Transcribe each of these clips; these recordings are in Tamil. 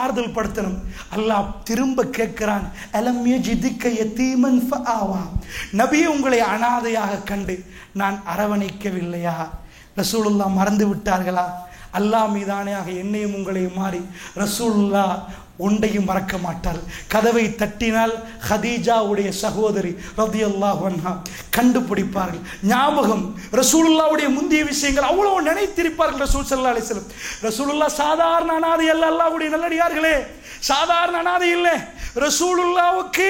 ஆறுதல் படுத்தணும் அல்லாஹ் திரும்ப கேட்கிறான் அலம் யஜிதுக்க யதீமன் ஃபஆவா நபியே உங்களை அனாதையாக கண்டு நான் அரவணைக்கவில்லையா ரசூலுல்லா மறந்து விட்டார்களா அல்லாஹ் மீதானையாக என்னையும் உங்களையும் மாறி ரசூலுல்லா ஒன்றையும் மறக்க மாட்டார் கதவை தட்டினால் ஹதீஜாவுடைய சகோதரி ரதியல்லாஹு அன்ஹா கண்டுபிடிப்பார்கள் ஞாபகம் ரசூலுல்லாவுடைய முந்தைய விஷயங்கள் அவ்வளவு நினைத்திருப்பார்கள் ரசூல் சல்லா அலிஸ்லம் ரசூலுல்லா சாதாரண அனாதை அல்ல அல்லாஹ்வுடைய நல்லடியார்களே சாதாரண அனாதை இல்லை ரசூலுல்லாவுக்கு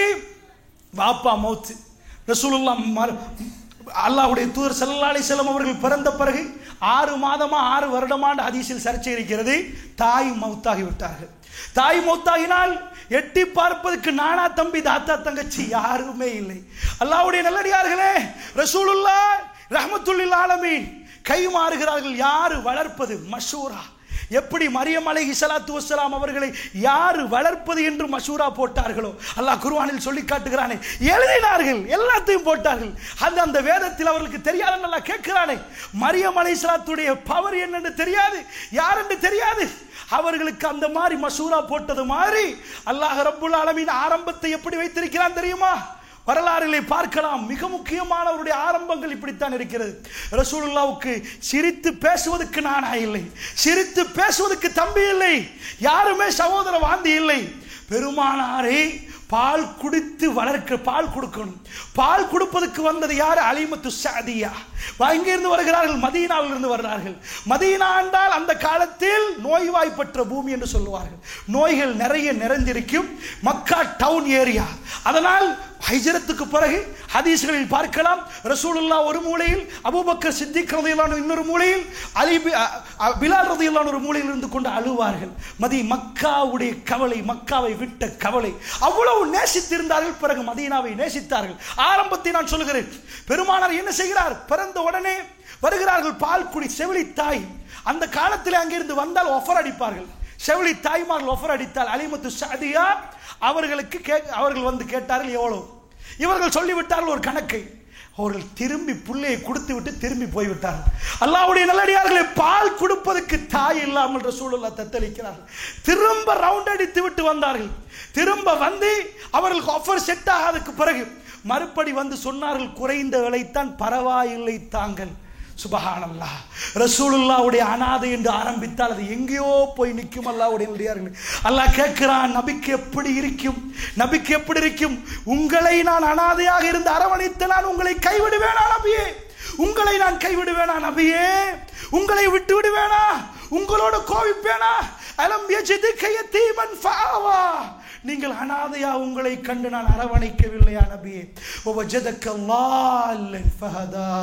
வாப்பா மௌத்து ரசூலுல்லா மர- அல்லாஹ்வுடைய தூதர் ஸல்லல்லாஹு அலைஹி வஸல்லம் அவர்கள் பிறந்த பிறகு ஆறு மாதமா ஆறு வருடமாண்டு ஹதீஸில் சர்ச்சை இருக்கிறது தாய் மௌத்தாகி விட்டார்கள் தாய் மௌத்தாகினால் எட்டி பார்ப்பதற்கு நானா தம்பி தாத்தா தங்கச்சி யாருமே இல்லை அல்லாஹ்வுடைய நல்லடியார்களே ரசூலுல்லா ரஹ்மத்துல்லில் ஆலமீன் கை மாறுகிறார்கள் யாரு வளர்ப்பது மஷூரா எப்படி மரியம் அலைஹி ஸலாத்து வஸ்ஸலாம் அவர்களை யார் வளர்ப்பது என்று மஷூரா போட்டார்களோ அல்லாஹ் குர்ஆனில் சொல்லி காட்டுகிறானே எழுதினார்கள் எல்லாத்தையும் போட்டார்கள் அந்த அந்த வேதத்தில் அவர்களுக்கு தெரியாதுன்னு அல்லாஹ் கேட்கிறானே மரியம் அலைஹி ஸலாத்துடைய பவர் என்னன்னு தெரியாது யார் என்று தெரியாது அவர்களுக்கு அந்த மாதிரி மஷூரா போட்டது மாதிரி அல்லாஹ் ரப்புல் ஆலமீன் ஆரம்பத்தை எப்படி வைத்திருக்கிறான் தெரியுமா வரலாறுகளை பார்க்கலாம் மிக முக்கியமானவருடைய ஆரம்பங்கள் இப்படித்தான் இருக்கிறது ரசூலுல்லாவுக்கு சிரித்து பேசுவதற்கு நானா இல்லை சிரித்து பேசுவதற்கு தம்பி இல்லை யாருமே சகோதர வாந்தி இல்லை பெருமானாரை பால் குடித்து வளர்க்க பால் கொடுக்கணும் பால் கொடுப்பதற்கு வந்தது யார் அலிமத்து சாதியா இங்கிருந்து வருகிறார்கள் மதீனாவில் இருந்து வருகிறார்கள் மதீனா என்றால் அந்த காலத்தில் நோய்வாய்ப்பற்ற பூமி என்று சொல்லுவார்கள் நோய்கள் நிறைய நிறைந்திருக்கும் மக்கா டவுன் ஏரியா அதனால் ஹைஜரத்துக்கு பிறகு ஹதீஸ்களில் பார்க்கலாம் ரசூலுல்லா ஒரு மூலையில் அபூபக்கர் சித்திக் ரதியல்லான இன்னொரு மூலையில் அலி பி- அ- அ- பிலால் ரதியல்லான ஒரு மூலையில் இருந்து கொண்டு அழுவார்கள் மதி மக்காவுடைய கவலை மக்காவை விட்ட கவலை அவ்வளவு நேசித்திருந்தார்கள் பிறகு மதீனாவை நேசித்தார்கள் ஆரம்பத்தை நான் சொல்லுகிறேன் பெருமானார் என்ன செய்கிறார் பிறந்த உடனே வருகிறார்கள் பால் குடி செவிலி தாய் அந்த காலத்தில் அங்கிருந்து வந்தால் ஒஃபர் அடிப்பார்கள் செவிலி தாய்மார்கள் ஒஃபர் அடித்தால் அலிமத்து சாதியா அவர்களுக்கு கே அவர்கள் வந்து கேட்டார்கள் எவ்வளவு இவர்கள் சொல்லிவிட்டார்கள் ஒரு கணக்கை அவர்கள் திரும்பி புள்ளையை கொடுத்து விட்டு திரும்பி போய்விட்டார்கள் அல்லாஹ்வுடைய நல்லடியார்களை பால் கொடுப்பதற்கு தாய் இல்லாமல் ரசூலுல்லா தத்தளிக்கிறார்கள் திரும்ப ரவுண்ட் அடித்து விட்டு வந்தார்கள் திரும்ப வந்து அவர்களுக்கு ஆஃபர் செட் ஆகாததுக்கு பிறகு மறுபடி வந்து சொன்னார்கள் குறைந்த விலைத்தான் பரவாயில்லை தாங்கள் சுபஹானல்லாஹ் ரசூலுல்லாவுடைய அனாதை என்று ஆரம்பித்தால் அது எங்கேயோ போய் நிற்கும் அல்லாஹ்வுடைய நல்லடியார்களே அல்லாஹ் கேட்கிறான் நபிக்கு எப்படி இருக்கும் நபிக்கு எப்படி இருக்கும் உங்களை நான் அனாதையாக இருந்து அரவணைத்து நான் உங்களை கைவிடுவேனா நபியே உங்களை நான் கைவிடுவேனா நபியே உங்களை விட்டு விடுவேனா உங்களோட கோவிப்பேனா அலம் யஜிது கையத்தீமன் ஃபாவா நீங்கள் அனாதையா உங்களை கண்டு நான் அரவணைக்கவில்லையா நபியே وَوَجَدَكَ ضَالًّا فَهَدَى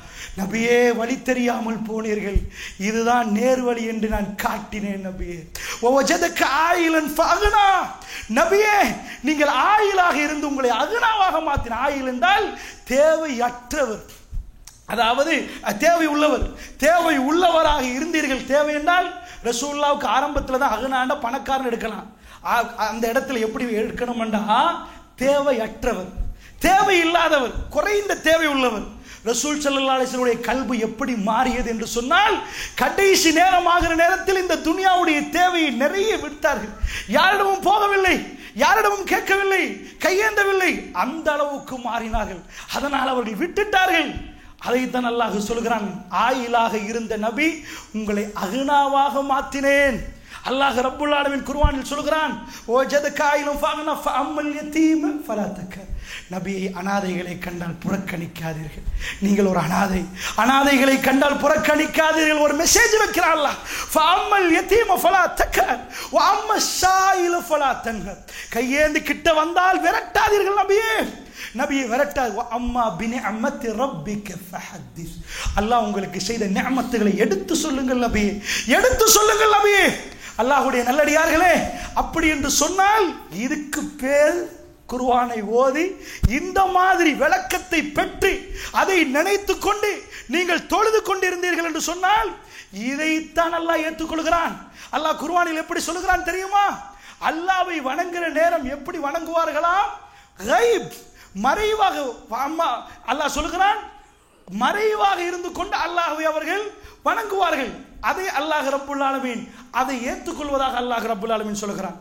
நபியே வழி தெரியாமல் போனீர்கள் இதுதான் நேர்வழி என்று நான் காட்டினேன் நபியே وَوَجَدَكَ عَائِلًا فَأَغْنَى நபியே நீங்கள் ஆயிலாக இருந்து உங்களை அகுனாவாக மாற்றின ஆயில் என்றால் தேவையற்றவர் அதாவது அஹ், தேவை உள்ளவர் தேவை உள்ளவராக இருந்தீர்கள் தேவை என்றால் ரசூல்லாவுக்கு ஆரம்பத்தில் தான் அகனாண்ட பணக்காரன் எடுக்கலாம் ஆ- அந்த இடத்துல எப்படி எடுக்கணும்டா தேவையற்றவர் தேவை இல்லாதவர் குறைந்த தேவை உள்ளவர் ரசூல் ஸல்லல்லாஹு அலைஹி வஸல்லுடைய கல்வி எப்படி மாறியது என்று சொன்னால் கடைசி நேரமாகிற நேரத்தில் இந்த துனியாவுடைய தேவையை நிறைய விட்டார்கள் யாரிடமும் போகவில்லை யாரிடமும் கேட்கவில்லை கையேந்தவில்லை அந்த அளவுக்கு மாறினார்கள் அதனால் அவர்கள் விட்டுட்டார்கள் அதைத்தான் அல்லாஹ் சொல்கிறான் ஆயிலாக இருந்த நபி உங்களை அகுனாவாக மாற்றினேன் அல்லாஹ் ரப்புல் ஆலமீன் குர்ஆனில் சொல்கிறான் ஓஜத காயிலும் ஃபஅனா ஃபஅம்மல் யதீம ஃபலா தக்க நபியை அனாதைகளை கண்டால் புறக்கணிக்காதீர்கள் நீங்கள் ஒரு அனாதை அனாதைகளை கண்டால் புறக்கணிக்காதீர்கள் ஒரு மெசேஜ் வைக்கிறான் அல்லாஹ் ஃபஅம்மல் யதீம ஃபலா தக்க வ அம்ம ஷாயில ஃபலா தன்ஹர் கையேந்து கிட்ட வந்தால் விரட்டாதீர்கள் நபியே நபியை விரட்டா அம்மா பினி அம்மத்தி ரப்பிக்க ஃபஹத்திஸ் அல்லாஹ் உங்களுக்கு செய்த நிஅமத்துகளை எடுத்து சொல்லுங்கள் நபியே எடுத்து சொல்லுங்கள் நபியே அல்லாஹ்வுடைய நல்லடியார்களே அப்படி என்று சொன்னால் இதுக்கு பேர் குர்ஆனை ஓதி இந்த மாதிரி விளக்கத்தை பெற்று அதை நினைத்து கொண்டு நீங்கள் தொழுது கொண்டிருந்தீர்கள் என்று சொன்னால் இதைத்தான் அல்லாஹ் ஏற்றுக்கொள்கிறான் அல்லாஹ் குர்ஆனில் எப்படி சொல்லுகிறான் தெரியுமா அல்லாவை வணங்குற நேரம் எப்படி வணங்குவார்களாம் கைப் மறைவாக அம்மா அல்லாஹ் சொல்லுகிறான் மறைவாக இருந்து கொண்டு அல்லாஹ்வை அவர்கள் வணங்குவார்கள் அதை அல்லாஹ் ரப்புல் ஆலமீன் அதை ஏற்றுக்கொள்வதாக அல்லாஹ் ரப்புல் ஆலமீன் சொல்லுகிறான்